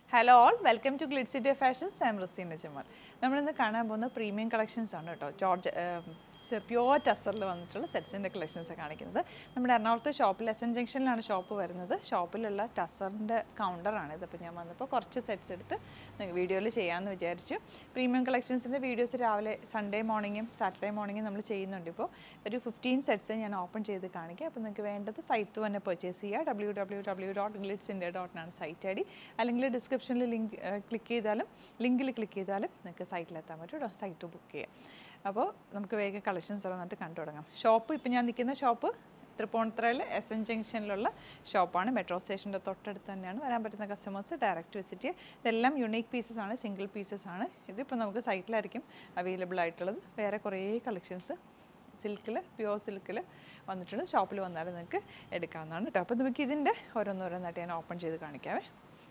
Hello all welcome to Glid city fashions I'm Raseena Jamal നമ്മളിന്ന് കാണാൻ പോകുന്ന പ്രീമിയം കളക്ഷൻസ് ആണ് കേട്ടോ ജോർജ് പ്യുവർ ടസറിൽ വന്നിട്ടുള്ള സെറ്റ്സിൻ്റെ കളക്ഷൻസ് കാണിക്കുന്നത് നമ്മുടെ എറണാകുളത്ത് ഷോപ്പിൽ എസ് എൻ ജംഗ്ഷനിലാണ് ഷോപ്പ് വരുന്നത് ഷോപ്പിലുള്ള ടസറിൻ്റെ കൗണ്ടറാണ് ഇത് അപ്പോൾ ഞാൻ വന്നപ്പോൾ കുറച്ച് സെറ്റ്സ് എടുത്ത് വീഡിയോയിൽ ചെയ്യാമെന്ന് വിചാരിച്ചു പ്രീമിയം കളക്ഷൻസിൻ്റെ വീഡിയോസ് രാവിലെ സൺഡേ മോർണിംഗും സാറ്റർഡേ മോർണിംഗും നമ്മൾ ചെയ്യുന്നുണ്ട് ഇപ്പോൾ ഒരു ഫിഫ്റ്റീൻ സെറ്റ്സ് ഞാൻ ഓപ്പൺ ചെയ്ത് കാണിക്കുക അപ്പോൾ നിങ്ങൾക്ക് വേണ്ടത് സൈറ്റ് തന്നെ പർച്ചേസ് ചെയ്യുക W W W dot Glids India ഡോട്ടിനാണ് സൈറ്റ് ഐ ഡി അല്ലെങ്കിൽ ഡിസ്ക്രിപ്ഷനിൽ ലിങ്ക് ക്ലിക്ക് ചെയ്താലും ലിങ്കിൽ ക്ലിക്ക് ചെയ്താലും നിങ്ങൾക്ക് സൈറ്റിലെത്താൻ പറ്റും കേട്ടോ സൈറ്റ് ബുക്ക് ചെയ്യാം അപ്പോൾ നമുക്ക് വേഗം കളക്ഷൻസ് വന്നിട്ട് കണ്ടു തുടങ്ങാം ഷോപ്പ് ഇപ്പം ഞാൻ നിൽക്കുന്ന ഷോപ്പ് തൃപ്പൂണിത്തറയിൽ എസ് എൻ ജംഗ്ഷനിലുള്ള ഷോപ്പാണ് മെട്രോ സ്റ്റേഷൻ്റെ തൊട്ടടുത്ത് തന്നെയാണ് വരാൻ പറ്റുന്ന കസ്റ്റമേഴ്സ് ഡയറക്റ്റ് വിസിറ്റ് ചെയ്യുക ഇതെല്ലാം യുണീക്ക് പീസസ് ആണ് സിംഗിൾ പീസസ് ആണ് ഇതിപ്പോൾ നമുക്ക് സൈറ്റിലായിരിക്കും അവൈലബിൾ ആയിട്ടുള്ളത് വേറെ കുറേ കളക്ഷൻസ് സിൽക്കിൽ പ്യുവർ സിൽക്കിൽ വന്നിട്ടുണ്ട് ഷോപ്പിൽ വന്നാലും നിങ്ങൾക്ക് എടുക്കാവുന്നതാണ് കേട്ടോ അപ്പോൾ നമുക്ക് ഇതിൻ്റെ ഓരോന്നോരോന്നായിട്ട് ഞാൻ ഓപ്പൺ ചെയ്ത് കാണിക്കാവേ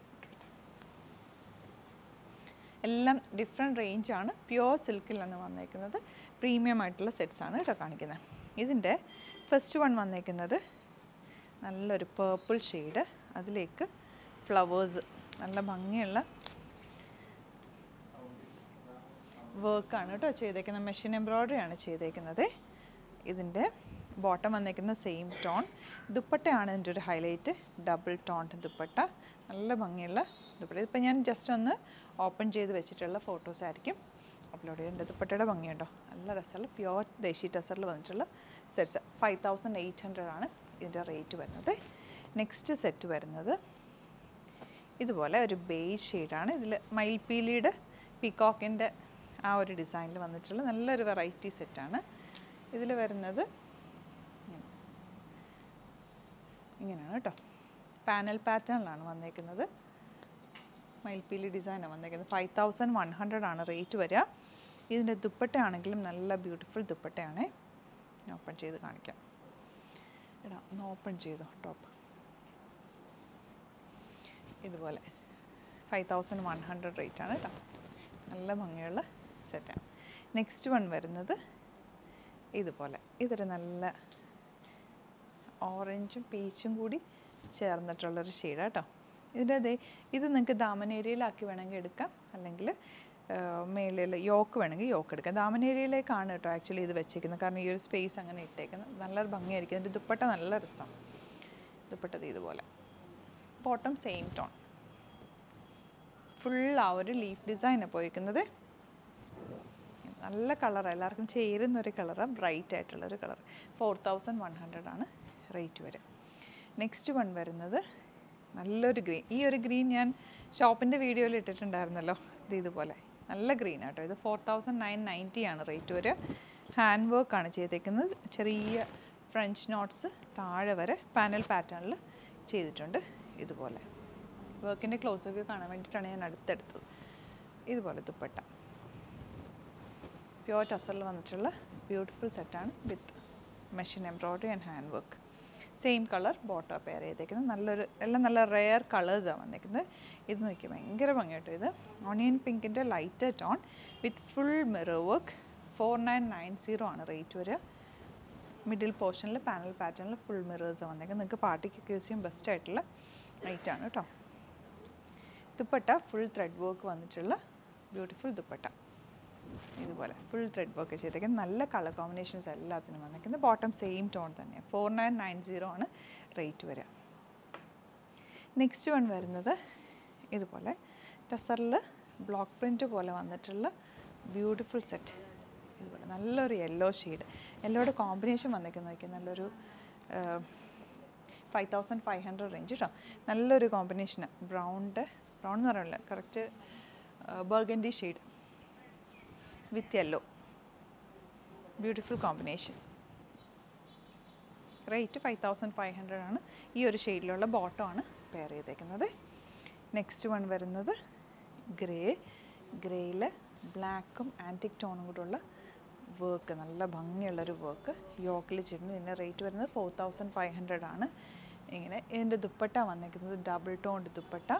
എല്ലാം ഡിഫറെൻറ്റ് റേഞ്ചാണ് പ്യുവർ സിൽക്കിലാണ് വന്നേക്കുന്നത് പ്രീമിയം ആയിട്ടുള്ള സെറ്റ്സ് ആണ് കേട്ടോ കാണിക്കുന്നത് ഇതിൻ്റെ ഫസ്റ്റ് വൺ വന്നേക്കുന്നത് നല്ലൊരു പേർപ്പിൾ ഷെയ്ഡ് അതിലേക്ക് ഫ്ലവേഴ്സ് നല്ല ഭംഗിയുള്ള വർക്കാണ് കേട്ടോ ചെയ്തേക്കുന്നത് മെഷീൻ എംബ്രോയ്ഡറി ആണ് ചെയ്തേക്കുന്നത് ഇതിൻ്റെ ബോട്ടം വന്നേക്കുന്ന സെയിം ടോൺ ദുപ്പട്ടയാണ് ഇതിൻ്റെ ഒരു ഹൈലൈറ്റ് ഡബിൾ ടോൺ ദുപ്പട്ട നല്ല ഭംഗിയുള്ള ദുപ്പട്ട ഇതിപ്പോൾ ഞാൻ ജസ്റ്റ് ഒന്ന് ഓപ്പൺ ചെയ്ത് വെച്ചിട്ടുള്ള ഫോട്ടോസ് ആയിരിക്കും അപ്ലോഡ് ചെയ്യേണ്ടത് ദുപ്പട്ടയുടെ ഭംഗിയുണ്ടോ നല്ല രസമുള്ള പ്യുവർ ദേശി ടസറിൽ വന്നിട്ടുള്ള sets five thousand eight hundred ആണ് ഇതിൻ്റെ റേറ്റ് വരുന്നത് നെക്സ്റ്റ് സെറ്റ് വരുന്നത് ഇതുപോലെ ഒരു ബേജ് ഷെയ്ഡാണ് ഇതിൽ മയിൽപീലിയുടെ പീക്കോക്കിൻ്റെ ആ ഒരു ഡിസൈനിൽ വന്നിട്ടുള്ള നല്ലൊരു വെറൈറ്റി സെറ്റാണ് ഇതിൽ വരുന്നത് ഇങ്ങനെ. ഇങ്ങനെയാണ് കേട്ടോ പാനൽ പാറ്റേണിലാണ് വന്നേക്കുന്നത് മയിൽപ്പീലി ഡിസൈനാണ് വന്നേക്കുന്നത് ഫൈവ് തൗസൻഡ് വൺ ഹൺഡ്രഡ് ആണ് റേറ്റ് വരിക ഇതിൻ്റെ ദുപ്പട്ടയാണെങ്കിലും നല്ല ബ്യൂട്ടിഫുൾ ദുപ്പട്ടയാണ് ഞാൻ ഓപ്പൺ ചെയ്ത് കാണിക്കാം എടാ ഒന്ന് ഓപ്പൺ ചെയ്തോ ടോപ്പ് ഇതുപോലെ five thousand one hundred rate ആണ് കേട്ടോ നല്ല ഭംഗിയുള്ള സെറ്റാണ് നെക്സ്റ്റ് വൺ വരുന്നത് ഇതുപോലെ ഇതൊരു നല്ല ഓറഞ്ചും പീച്ചും കൂടി ചേർന്നിട്ടുള്ളൊരു ഷെയ്ഡ് കേട്ടോ ഇതിൻ്റെ അതേ ഇത് നിങ്ങൾക്ക് ദാമൻ ഏരിയയിലാക്കി വേണമെങ്കിൽ എടുക്കാം അല്ലെങ്കിൽ മേളിൽ യോക്ക് വേണമെങ്കിൽ യോക്ക് എടുക്കാം ദാമൻ ഏരിയയിലേക്കാണ് കേട്ടോ ആക്ച്വലി ഇത് വെച്ചേക്കുന്നത് കാരണം ഈ ഒരു സ്പേസ് അങ്ങനെ ഇട്ടേക്കുന്നത് നല്ലൊരു ഭംഗിയായിരിക്കും ഇതിൻ്റെ ദുപ്പട്ട നല്ല രസം ദുപ്പട്ടത് ഇതുപോലെ ബോട്ടം സെയിം ടോൺ ഫുൾ ആ ഒരു ലീഫ് ഡിസൈനാണ് പോയിരിക്കുന്നത് നല്ല കളറാണ് എല്ലാവർക്കും ചേരുന്ന ഒരു കളറാണ് ബ്രൈറ്റ് ആയിട്ടുള്ള ഒരു colour four thousand one hundred ആണ് റേറ്റ് വരിക നെക്സ്റ്റ് വൺ വരുന്നത് നല്ലൊരു ഗ്രീൻ ഈ ഒരു ഗ്രീൻ ഞാൻ ഷോപ്പിൻ്റെ വീഡിയോയിൽ ഇട്ടിട്ടുണ്ടായിരുന്നല്ലോ ഇത് ഇതുപോലെ നല്ല ഗ്രീൻ ആട്ടോ ഇത് ഫോർ തൗസൻഡ് നയൻ നയൻറ്റി ആണ് റേറ്റ് വരിക ഹാൻഡ് വർക്കാണ് ചെയ്തേക്കുന്നത് ചെറിയ ഫ്രഞ്ച് നോട്ട്സ് താഴെ വരെ പാനൽ പാറ്റേണിൽ ചെയ്തിട്ടുണ്ട് ഇതുപോലെ വർക്കിൻ്റെ ക്ലോസൊക്കെ കാണാൻ വേണ്ടിയിട്ടാണ് ഞാൻ അടുത്തെടുത്തത് ഇതുപോലെ ദുപ്പട്ട പ്യുവർ ടസറിൽ വന്നിട്ടുള്ള ബ്യൂട്ടിഫുൾ സെറ്റാണ് with machine embroidery and hand work same colour bottom pair ചെയ്തേക്കുന്നത് നല്ലൊരു എല്ലാം നല്ല റെയർ കളേഴ്സാണ് വന്നേക്കുന്നത് ഇത് നോക്കി ഭയങ്കര ഭംഗിയായിട്ട് ഇത് ഓണിയൻ പിങ്കിൻ്റെ light tone with full mirror work four nine nine zero ആണ് റേറ്റ് വരിക മിഡിൽ പോർഷനിൽ പാനൽ പാറ്റേണിൽ ഫുൾ മിറേഴ്സാണ് വന്നേക്കുന്നത് നിങ്ങൾക്ക് പാർട്ടിക്കൊക്കെ യൂസ് ചെയ്യാൻ ബെസ്റ്റ് ആയിട്ടുള്ള ലൈറ്റാണ് കേട്ടോ ദുപ്പട്ട ഫുൾ ത്രെഡ് വർക്ക് വന്നിട്ടുള്ള ബ്യൂട്ടിഫുൾ ദുപ്പട്ട ഇതുപോലെ ഫുൾ ത്രെഡ് വർക്ക് ചെയ്തേക്കുന്നത് നല്ല കളർ കോമ്പിനേഷൻസ് എല്ലാത്തിനും വന്നിരിക്കുന്നത് ബോട്ടം സെയിം ടോൺ തന്നെയാണ് ഫോർ നയൻ നയൻ സീറോ ആണ് റേറ്റ് വരിക നെക്സ്റ്റ് വൺ വരുന്നത് ഇതുപോലെ ടസറിൽ ബ്ലോക്ക് പ്രിൻറ്റ് പോലെ വന്നിട്ടുള്ള ബ്യൂട്ടിഫുൾ സെറ്റ് ഇതുപോലെ നല്ലൊരു യെല്ലോ ഷെയ്ഡ് യെല്ലോയുടെ കോമ്പിനേഷൻ വന്നിരിക്കുന്നത് നോക്കിയാൽ നല്ലൊരു five thousand five hundred range കേട്ടോ നല്ലൊരു കോമ്പിനേഷന് ബ്രൗണിൻ്റെ ബ്രൗൺ എന്ന് പറയുന്നില്ല correct burgundy shade with yellow beautiful combination rate five thousand five hundred ആണ് ഈ ഒരു ഷെയ്ഡിലുള്ള ബോട്ടമാണ് പെയർ ചെയ്തേക്കുന്നത് നെക്സ്റ്റ് വൺ വരുന്നത് ഗ്രേ ഗ്രേയിൽ ബ്ലാക്കും ആൻറ്റിക് ടോണും കൂടെയുള്ള വർക്ക് നല്ല ഭംഗിയുള്ളൊരു വർക്ക് യോക്കിൽ ചേരുന്നു ഇതിൻ്റെ റേറ്റ് വരുന്നത് ഫോർ തൗസൻഡ് ഫൈവ് ഹൺഡ്രഡ് ആണ് ഇങ്ങനെ ഇതിൻ്റെ ദുപ്പട്ട വന്നിരിക്കുന്നത് ഡബിൾ ടോണ്ട് ദുപ്പട്ട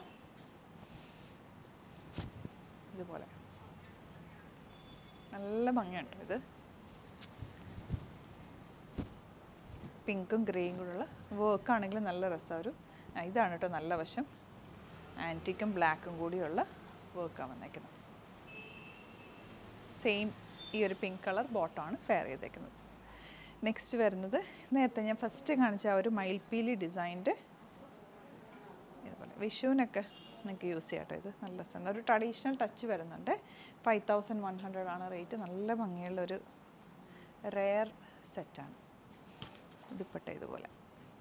ഇതുപോലെ നല്ല ഭംഗിയുണ്ട് ഇത് പിങ്കും ഗ്രേയും കൂടെയുള്ള വർക്ക് ആണെങ്കിലും നല്ല രസമാണ് ഒരു ആ, ഇതാണ് കേട്ടോ നല്ല വശം ആൻറ്റിക്കും ബ്ലാക്കും കൂടിയുള്ള വർക്കാണ് വന്നേക്കുന്നത് സെയിം ഈ ഒരു പിങ്ക് കളർ ബോട്ടമാണ് പെയർ ചെയ്തേക്കുന്നത് നെക്സ്റ്റ് വരുന്നത് നേരത്തെ ഞാൻ ഫസ്റ്റ് കാണിച്ച ആ ഒരു മയിൽപ്പീലി ഡിസൈൻ്റെ ഇതുപോലെ വിഷുവിനൊക്കെ നിങ്ങൾക്ക് യൂസ് ചെയ്യാം കേട്ടോ ഇത് നല്ല രസമുണ്ട് ഒരു ട്രഡീഷണൽ ടച്ച് വരുന്നുണ്ട് ഫൈവ് തൗസൻഡ് വൺ ഹൺഡ്രഡ് ആണ് റേറ്റ് നല്ല ഭംഗിയുള്ളൊരു റെയർ സെറ്റാണ് ദുപ്പട്ട ഇതുപോലെ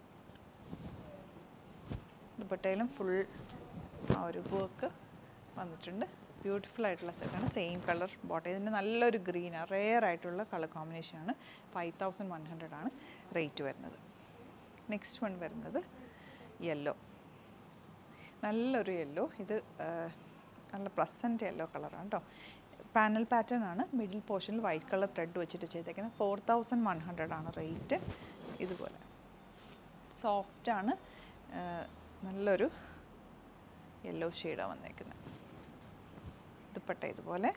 ദുപ്പട്ടയിലും ഫുൾ ആ ഒരു വർക്ക് വന്നിട്ടുണ്ട് ബ്യൂട്ടിഫുൾ ആയിട്ടുള്ള സെറ്റാണ് സെയിം കളർ ബോട്ട ഇതിൻ്റെ നല്ലൊരു ഗ്രീനാണ് റെയർ ആയിട്ടുള്ള കളർ കോമ്പിനേഷനാണ് ഫൈവ് തൗസൻഡ് വൺ ഹൺഡ്രഡ് ആണ് റേറ്റ് വരുന്നത് നെക്സ്റ്റ് വൺ വരുന്നത് യെല്ലോ നല്ലൊരു യെല്ലോ ഇത് ആ, നല്ല പ്ലസൻറ്റ് യെല്ലോ കളറാണ് കേട്ടോ പാനൽ പാറ്റേൺ ആണ് മിഡിൽ പോർഷനിൽ വൈറ്റ് കളർ ത്രെഡ് വെച്ചിട്ട് ചെയ്തേക്കുന്നത് ഫോർ തൗസൻഡ് വൺ ഹൺഡ്രഡ് ആണ് റേറ്റ് ഇതുപോലെ സോഫ്റ്റാണ് നല്ലൊരു യെല്ലോ ഷെയ്ഡാണ് വന്നേക്കുന്നത് ദുപ്പട്ട ഇതുപോലെ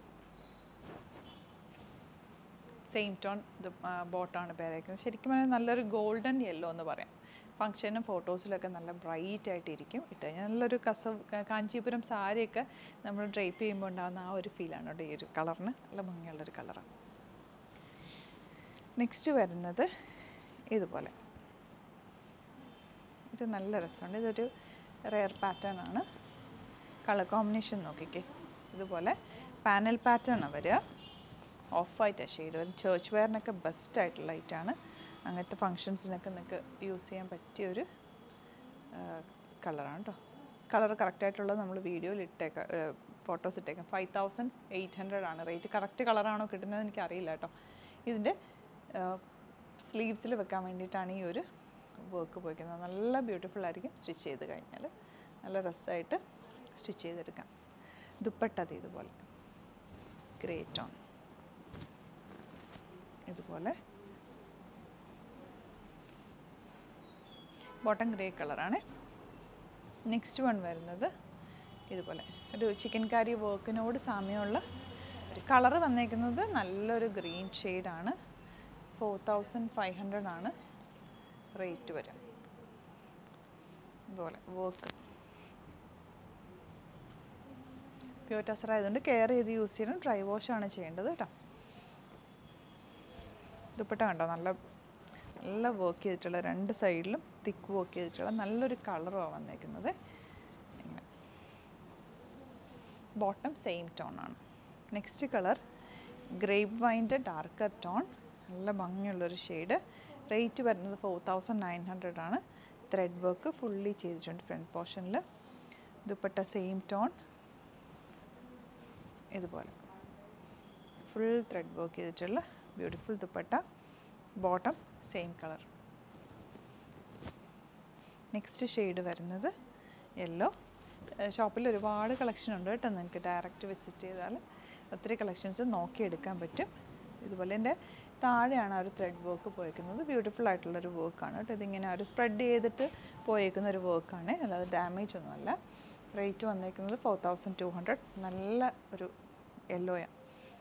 സെയിം ടോൺ ബോട്ടാണ് പേരേക്കുന്നത് ശരിക്കും പറഞ്ഞാൽ നല്ലൊരു ഗോൾഡൻ യെല്ലോ എന്ന് പറയാം ഫംഗ്ഷനും ഫോട്ടോസിലൊക്കെ നല്ല ബ്രൈറ്റ് ആയിട്ട് ഇരിക്കും ഇട്ട് കഴിഞ്ഞാൽ നല്ലൊരു കസവ് ക- കാഞ്ചീപുരം സാരിയൊക്കെ നമ്മൾ ഡ്രൈപ്പ് ചെയ്യുമ്പോൾ ഉണ്ടാകുന്ന ആ ഒരു ഫീലാണ് കേട്ടോ ഈ ഒരു കളറിന് നല്ല ഭംഗിയുള്ളൊരു കളറാണ് നെക്സ്റ്റ് വരുന്നത് ഇതുപോലെ ഇത് നല്ല രസമുണ്ട് ഇതൊരു റെയർ പാറ്റേൺ ആണ് കളർ കോമ്പിനേഷൻ നോക്കിക്കേ ഇതുപോലെ പാനൽ പാറ്റേൺ ആണ് വരിക ഓഫ് വൈറ്റ് ഷെയ്ഡ് വരും ചേർച്ച് വെയറിനൊക്കെ ബെസ്റ്റ് ആയിട്ടുള്ള ലൈറ്റാണ് അങ്ങനത്തെ ഫങ്ഷൻസിനൊക്കെ നിങ്ങൾക്ക് യൂസ് ചെയ്യാൻ പറ്റിയൊരു കളറാണ് കേട്ടോ കളർ കറക്റ്റായിട്ടുള്ളത് നമ്മൾ വീഡിയോയിൽ ഇട്ടേക്കാം ഫോട്ടോസ് ഇട്ടേക്കാം ഫൈവ് തൗസൻഡ് എയ്റ്റ് ഹൺഡ്രഡ് ആണ് റേറ്റ് കറക്റ്റ് കളറാണോ കിട്ടുന്നത് എനിക്ക് അറിയില്ല കേട്ടോ ഇതിൻ്റെ സ്ലീവ്സിൽ വെക്കാൻ വേണ്ടിയിട്ടാണ് ഈ ഒരു വർക്ക് പോയിക്കുന്നത് നല്ല ബ്യൂട്ടിഫുൾ ആയിരിക്കും സ്റ്റിച്ച് ചെയ്ത് കഴിഞ്ഞാൽ നല്ല രസമായിട്ട് സ്റ്റിച്ച് ചെയ്തെടുക്കാം ദുപ്പട്ടത് ഇതുപോലെ ഗ്രേ ടോൺ ഇതുപോലെ ബോട്ടം ഗ്രേ കളറാണ് നെക്സ്റ്റ് വൺ വരുന്നത് ഇതുപോലെ ഒരു ചിക്കൻ കറി വർക്കിനോട് സാമ്യമുള്ള ഒരു കളറ് വന്നേക്കുന്നത് നല്ലൊരു ഗ്രീൻ ഷെയ്ഡാണ് ഫോർ തൗസൻഡ് ഫൈവ് ഹൺഡ്രഡ് ആണ് റേറ്റ് വരും ഇതുപോലെ വർക്ക് പ്യൂർ ടസർ ആയതുകൊണ്ട് കെയർ ചെയ്ത് യൂസ് ചെയ്യണം ഡ്രൈ വാഷാണ് ചെയ്യേണ്ടത് കേട്ടോ ദുപ്പട്ട കണ്ടോ നല്ല നല്ല വർക്ക് ചെയ്തിട്ടുള്ള രണ്ട് സൈഡിലും തിക്ക് വർക്ക് ചെയ്തിട്ടുള്ള നല്ലൊരു കളറുമാണ് വന്നേക്കുന്നത് ഇങ്ങനെ ബോട്ടം സെയിം ടോൺ ആണ് നെക്സ്റ്റ് കളർ ഗ്രേപ്പ് വൈൻ്റെ ഡാർക്കർ ടോൺ നല്ല ഭംഗിയുള്ളൊരു ഷെയ്ഡ് റേറ്റ് വരുന്നത് ഫോർ തൗസൻഡ് നയൻ ഹൺഡ്രഡ് ആണ് ത്രെഡ് വർക്ക് ഫുള്ളി ചെയ്തിട്ടുണ്ട് ഫ്രണ്ട് പോർഷനിൽ ദുപ്പട്ട സെയിം ടോൺ ഇതുപോലെ ഫുൾ ത്രെഡ് വർക്ക് ചെയ്തിട്ടുള്ള beautiful dupatta bottom same colour next shade വരുന്നത് യെല്ലോ ഷോപ്പിൽ ഒരുപാട് കളക്ഷൻ ഉണ്ട് കേട്ടോ നിങ്ങൾക്ക് ഡയറക്റ്റ് വിസിറ്റ് ചെയ്താൽ ഒത്തിരി കളക്ഷൻസ് നോക്കിയെടുക്കാൻ പറ്റും ഇതുപോലെ എൻ്റെ താഴെയാണ് ആ ഒരു ത്രെഡ് വർക്ക് പോയേക്കുന്നത് ബ്യൂട്ടിഫുൾ ആയിട്ടുള്ളൊരു വർക്കാണ് കേട്ടോ ഇതിങ്ങനെ ഒരു സ്പ്രെഡ് ചെയ്തിട്ട് പോയേക്കുന്ന ഒരു വർക്കാണ് അല്ലാതെ ഡാമേജ് ഒന്നുമല്ല റേറ്റ് വന്നേക്കുന്നത് ഫോർ തൗസൻഡ് ടു ഹൺഡ്രഡ് നല്ല ഒരു യെല്ലോയാണ്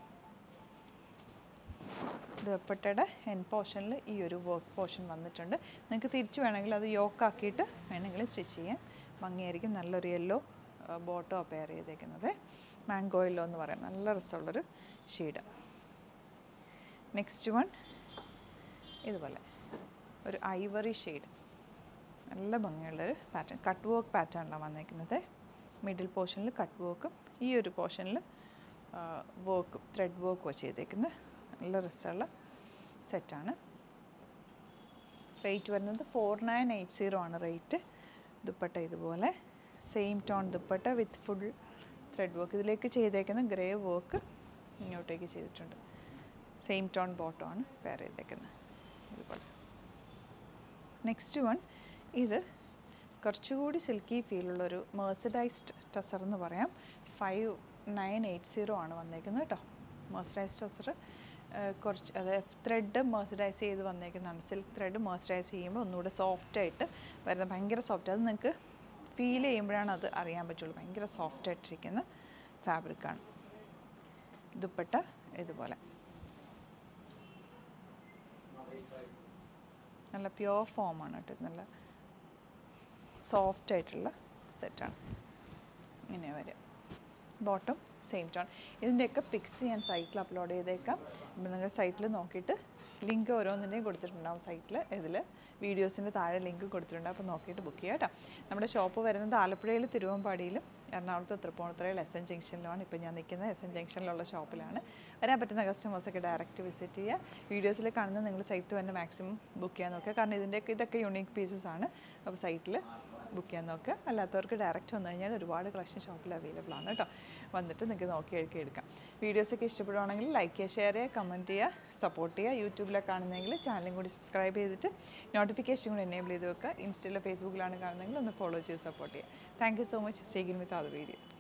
ദുപ്പട്ടയുടെ എൻ പോർഷനിൽ ഈ ഒരു വർക്ക് പോർഷൻ വന്നിട്ടുണ്ട് നിങ്ങൾക്ക് തിരിച്ച് വേണമെങ്കിൽ അത് യോക്കാക്കിയിട്ട് വേണമെങ്കിൽ സ്റ്റിച്ച് ചെയ്യാം ഭംഗിയായിരിക്കും നല്ലൊരു യെല്ലോ ബോട്ടോ പെയർ ചെയ്തേക്കുന്നത് മാംഗോ യെല്ലോ എന്ന് പറയാം നല്ല രസമുള്ളൊരു ഷെയ്ഡ് നെക്സ്റ്റ് വൺ ഇതുപോലെ ഒരു ഐവറി ഷെയ്ഡ് നല്ല ഭംഗിയുള്ളൊരു പാറ്റേൺ കട്ട് വർക്ക് പാറ്റേണിലാണ് വന്നേക്കുന്നത് മിഡിൽ പോർഷനിൽ കട്ട് വർക്കും ഈ ഒരു പോർഷനിൽ വർക്കും ത്രെഡ് വർക്കും ചെയ്തേക്കുന്നത് നല്ല രസമുള്ള സെറ്റാണ് റേറ്റ് വരുന്നത് ഫോർ നയൻ എയ്റ്റ് സീറോ ആണ് റേറ്റ് ദുപ്പട്ട ഇതുപോലെ same tone dupatta with full thread work ഇതിലേക്ക് ചെയ്തേക്കുന്ന ഗ്രേ വർക്ക് ഇങ്ങോട്ടേക്ക് ചെയ്തിട്ടുണ്ട് സെയിം ടോൺ ബോട്ടം ആണ് പെയർ ചെയ്തേക്കുന്നത് ഇതുപോലെ നെക്സ്റ്റ് വൺ ഇത് കുറച്ചുകൂടി സിൽക്കി ഫീലുള്ളൊരു മേഴ്സഡൈസ്ഡ് ടസർ എന്ന് പറയാം ഫൈവ് നയൻ എയ്റ്റ് സീറോ ആണ് വന്നേക്കുന്നത് കേട്ടോ മേഴ്സഡൈസ്ഡ് ടസർ കുറച്ച് അതായത് ത്രെഡ് മേഴ്സഡൈസ് ചെയ്ത് വന്നേക്കുന്നതാണ് സിൽക്ക് ത്രെഡ് മേഴ്സഡൈസ് ചെയ്യുമ്പോൾ ഒന്നുകൂടെ സോഫ്റ്റ് ആയിട്ട് വരുന്ന ഭയങ്കര സോഫ്റ്റ് അത് നിങ്ങൾക്ക് ഫീൽ ചെയ്യുമ്പോഴാണ് അത് അറിയാൻ പറ്റുള്ളൂ ഭയങ്കര സോഫ്റ്റ് ആയിട്ടിരിക്കുന്ന ഫാബ്രിക്കാണ് ദുപ്പട്ട ഇതുപോലെ നല്ല പ്യുവർ ഫോമാണ് കേട്ടോ ഇത് നല്ല സോഫ്റ്റ് ആയിട്ടുള്ള സെറ്റാണ് ബോട്ടം സെയിം ടോൺ ഇതിൻ്റെയൊക്കെ പിക്സ് ഞാൻ സൈറ്റിൽ അപ്ലോഡ് ചെയ്തേക്കാം അപ്പം നിങ്ങൾ സൈറ്റിൽ നോക്കിയിട്ട് ലിങ്ക് ഓരോന്നിൻ്റെയും കൊടുത്തിട്ടുണ്ടാവും സൈറ്റിൽ ഇതിൽ വീഡിയോസിൻ്റെ താഴെ ലിങ്ക് കൊടുത്തിട്ടുണ്ട് അപ്പോൾ നോക്കിയിട്ട് ബുക്ക് ചെയ്യാം കേട്ടോ നമ്മുടെ ഷോപ്പ് വരുന്നത് ആലപ്പുഴയിൽ തിരുവമ്പാടിയിലും എറണാകുളത്ത് തൃപ്പൂണിത്തുറയിൽ എസ് എൻ ജംഗ്ഷനിലുമാണ് ഇപ്പോൾ ഞാൻ നിൽക്കുന്നത് എസ് എൻ ജംഗ്ഷനിലുള്ള ഷോപ്പിലാണ് വരാൻ പറ്റുന്ന കസ്റ്റമേഴ്സൊക്കെ ഡയറക്റ്റ് വിസിറ്റ് ചെയ്യുക വീഡിയോസിൽ കാണുന്ന നിങ്ങൾ സൈറ്റ് തന്നെ മാക്സിമം ബുക്ക് ചെയ്യാൻ നോക്കുക കാരണം ഇതിൻ്റെയൊക്കെ ഇതൊക്കെ യുണീക്ക് പീസസ് ആണ് അപ്പോൾ സൈറ്റിൽ ബുക്ക് ചെയ്യാൻ നോക്കുക അല്ലാത്തവർക്ക് ഡയറക്റ്റ് വന്നു കഴിഞ്ഞാൽ ഒരുപാട് കളക്ഷൻ ഷോപ്പിൽ അവൈലബിൾ ആണ് കേട്ടോ വന്നിട്ട് നിങ്ങൾക്ക് നോക്കി എഴുതി എടുക്കാം വീഡിയോസൊക്കെ ഇഷ്ടപ്പെടുവാണെങ്കിൽ ലൈക്ക് ചെയ്യുക ഷെയർ ചെയ്യുക കമൻറ്റ് ചെയ്യുക സപ്പോർട്ട് ചെയ്യുക യൂട്യൂബിലൊക്കെ കാണുന്നെങ്കിൽ ചാനലും കൂടി സബ്സ്ക്രൈബ് ചെയ്തിട്ട് നോട്ടിഫിക്കേഷൻ കൂടി എനേബിൾ ചെയ്ത് വെക്കുക ഇൻസ്റ്റയിലോ ഫേസ്ബുക്കിലാണ് കാണുന്നതെങ്കിൽ ഒന്ന് ഫോളോ ചെയ്ത് സപ്പോർട്ട് ചെയ്യുക താങ്ക് യു സോ മച്ച് സീഗിൻ വിത്ത് അത് വീഡിയോ